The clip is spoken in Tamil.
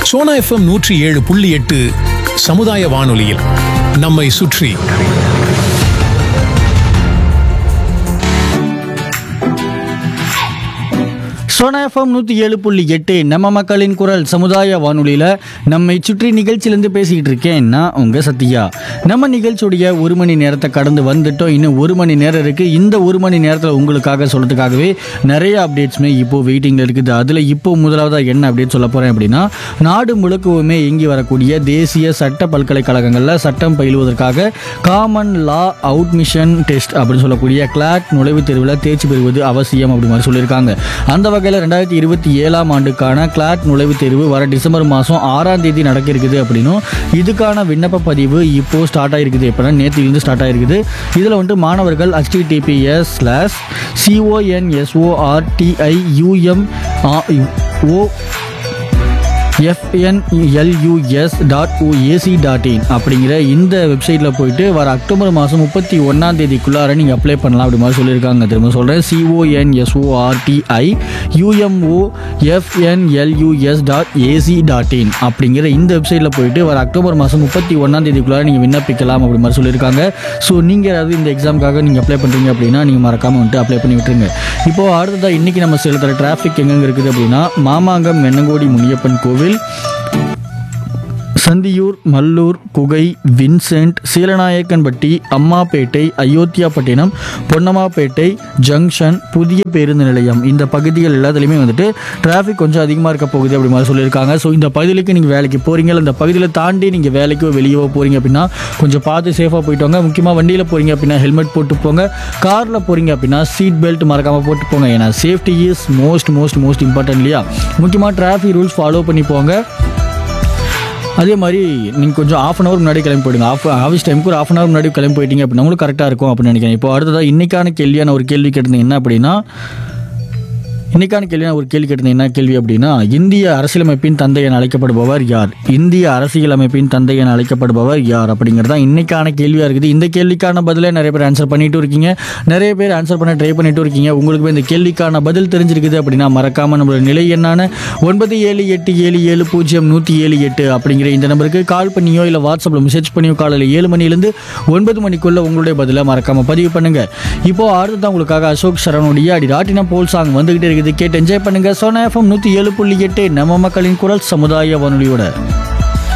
சோனா எஃப்எம் நூற்றி ஏழு புள்ளி எட்டு சமுதாய வானொலியில் நம்மை சுற்றி சோனா எஃப்எம் நூற்றி ஏழு புள்ளி எட்டு நம்ம மக்களின் குரல் சமுதாய வானொலியில் நம்மை சுற்றி நிகழ்ச்சியிலேருந்து பேசிக்கிட்டு இருக்கேன் நான் உங்கள் சத்யா நம்ம நிகழ்ச்சியுடைய ஒரு மணி நேரத்தை கடந்து வந்துட்டோம் இன்னும் ஒரு மணி நேரம் இருக்குது இந்த ஒரு மணி நேரத்தில் உங்களுக்காக சொல்கிறதுக்காகவே நிறைய அப்டேட்ஸுமே இப்போ வெயிட்டிங்கில் இருக்குது அதில் இப்போ முதலாவதாக என்ன அப்டேட் சொல்ல போகிறேன் அப்படின்னா நாடு முழுக்கவுமே இயங்கி வரக்கூடிய தேசிய சட்ட பல்கலைக்கழகங்களில் சட்டம் பயிலுவதற்காக common law admission test அப்படின்னு சொல்லக்கூடிய கிளாட் நுழைவுத் தேர்வில் தேர்ச்சி பெறுவது அவசியம் அப்படி மாதிரி சொல்லியிருக்காங்க அந்த வகையில் ரெண்டாயிரத்தி இருபத்தி ஏழாம் ஆண்டுக்கான கிளாட் நுழைவுத் தேர்வு வர டிசம்பர் மாதம் ஆறாம் தேதி நடக்க இருக்குது அப்படின்னும் இதுக்கான விண்ணப்ப பதிவு இப்போ ஸ்டார்ட் ஆகிருக்குது எப்படின்னா நேற்றுலேருந்து ஸ்டார்ட் ஆகிருக்குது இதில் வந்துட்டு மாணவர்கள் HTTPS slash CONSORTI UM O FNLUS dot OAC dot in அப்படிங்கிற இந்த வெப்சைட்டில் போயிட்டு வர அக்டோபர் மாதம் முப்பத்தி ஒன்றாம் தேதிக்குள்ளார நீங்கள் அப்ளை பண்ணலாம் அப்படி மாதிரி சொல்லியிருக்காங்க திரும்ப சொல்கிறேன் CONSORTI UMO FNLUS dot AC dot in அப்படிங்கிற இந்த வெப்சைட்டில் போயிட்டு வர அக்டோபர் மாதம் முப்பத்தி ஒன்றாம் தேதிக்குள்ளார நீங்கள் விண்ணப்பிக்கலாம் அப்படி மாதிரி சொல்லியிருக்காங்க ஸோ நீங்கள் ஏதாவது இந்த எக்ஸாமுக்காக நீங்கள் அப்ளை பண்ணுறீங்க அப்படின்னா நீங்கள் மறக்காமல் வந்துட்டு அப்ளை பண்ணி விட்டுருங்க இப்போது அடுத்ததாக இன்றைக்கி நம்ம செலுத்துகிற டிராஃபிக் எங்கெங்கே இருக்குது அப்படின்னா மாமாங்கம் வெண்ணங்கோடி முனியப்பன் கோவில் சந்தியூர் மல்லூர் குகை வின்சென்ட் சீலநாயக்கன்பட்டி அம்மாப்பேட்டை அயோத்தியாப்பட்டினம் பொன்னம்மாப்பேட்டை ஜங்ஷன் புதிய பேருந்து நிலையம் இந்த பகுதிகள் எல்லாத்துலேயுமே வந்துட்டு டிராஃபிக் கொஞ்சம் அதிகமாக இருக்க போகுது அப்படி மாதிரி சொல்லியிருக்காங்க ஸோ இந்த பகுதிகளுக்கு நீங்கள் வேலைக்கு போகிறீங்க இல்லை இந்த பகுதியில் தாண்டி நீங்கள் வேலைக்கோ வெளியவோ போகிறீங்க அப்படின்னா கொஞ்சம் பார்த்து சேஃபாக போயிட்டு வாங்க முக்கியமாக வண்டியில் போகிறீங்க அப்படின்னா ஹெல்மெட் போட்டு போங்க காரில் போகிறீங்க அப்படின்னா சீட் பெல்ட் மறக்காமல் போட்டு போங்க ஏன்னா safety is most most most important இல்லையா முக்கியமாக டிராஃபிக் ரூல்ஸ் ஃபாலோ பண்ணி போங்க அதே மாதிரி நீங்கள் கொஞ்சம் ஆஃப் அன் ஹவர் முன்னாடி கிளம்பி போயிடுங்க ஆஃப் ஆஃபீஸ் டைமுக்கு ஒரு ஆஃப் அன் ஹவர் முன்னாடி கிளம்பி போயிட்டீங்க அப்படின்னா உங்களுக்கு கரெக்டாக இருக்கும் அப்படின்னு நினைக்கிறேன் இப்போ அடுத்ததாக இன்னைக்கான கேள்வியான ஒரு கேள்வி கேட்டிருந்தேன் என்ன அப்படின்னா இன்னைக்கான கேள்வி ஒரு கேள்வி கேட்டிருந்தேன் என்ன கேள்வி அப்படின்னா இந்திய அரசியலமைப்பின் தந்தை என அழைக்கப்படுபவர் யார் இந்திய அரசியலமைப்பின் தந்தை என அழைக்கப்படுபவர் யார் அப்படிங்கிறது தான் இன்னைக்கான கேள்வியாக இருக்குது இந்த கேள்விக்கான பதிலை நிறைய பேர் ஆன்சர் பண்ணிட்டு இருக்கீங்க நிறைய பேர் ஆன்சர் பண்ண ட்ரை பண்ணிட்டு இருக்கீங்க உங்களுக்கு இந்த கேள்விக்கான பதில் தெரிஞ்சிருக்குது அப்படின்னா மறக்காம நம்மளோட நிலை எண்ணான ஒன்பது ஏழு எட்டு ஏழு ஏழு பூஜ்ஜியம் நூற்றி ஏழு எட்டு அப்படிங்கிற இந்த நம்பருக்கு கால் பண்ணியோ இல்லை வாட்ஸ்அப்பில் மெசேஜ் பண்ணியோ காலையில் ஏழு மணிலேருந்து ஒன்பது மணிக்குள்ள உங்களுடைய பதிலை மறக்காம பதிவு பண்ணுங்க இப்போ அடுத்ததான் உங்களுக்காக அசோக் சரணுடைய அடி ராட்டினா போல் சாங் வந்துகிட்டே இருக்குது கேட்டு என்ஜாய் பண்ணுங்க சோனா எஃப்எம் நூற்றி ஏழு புள்ளி எட்டு நம்ம மக்களின் குரல் சமுதாய வானொலியோட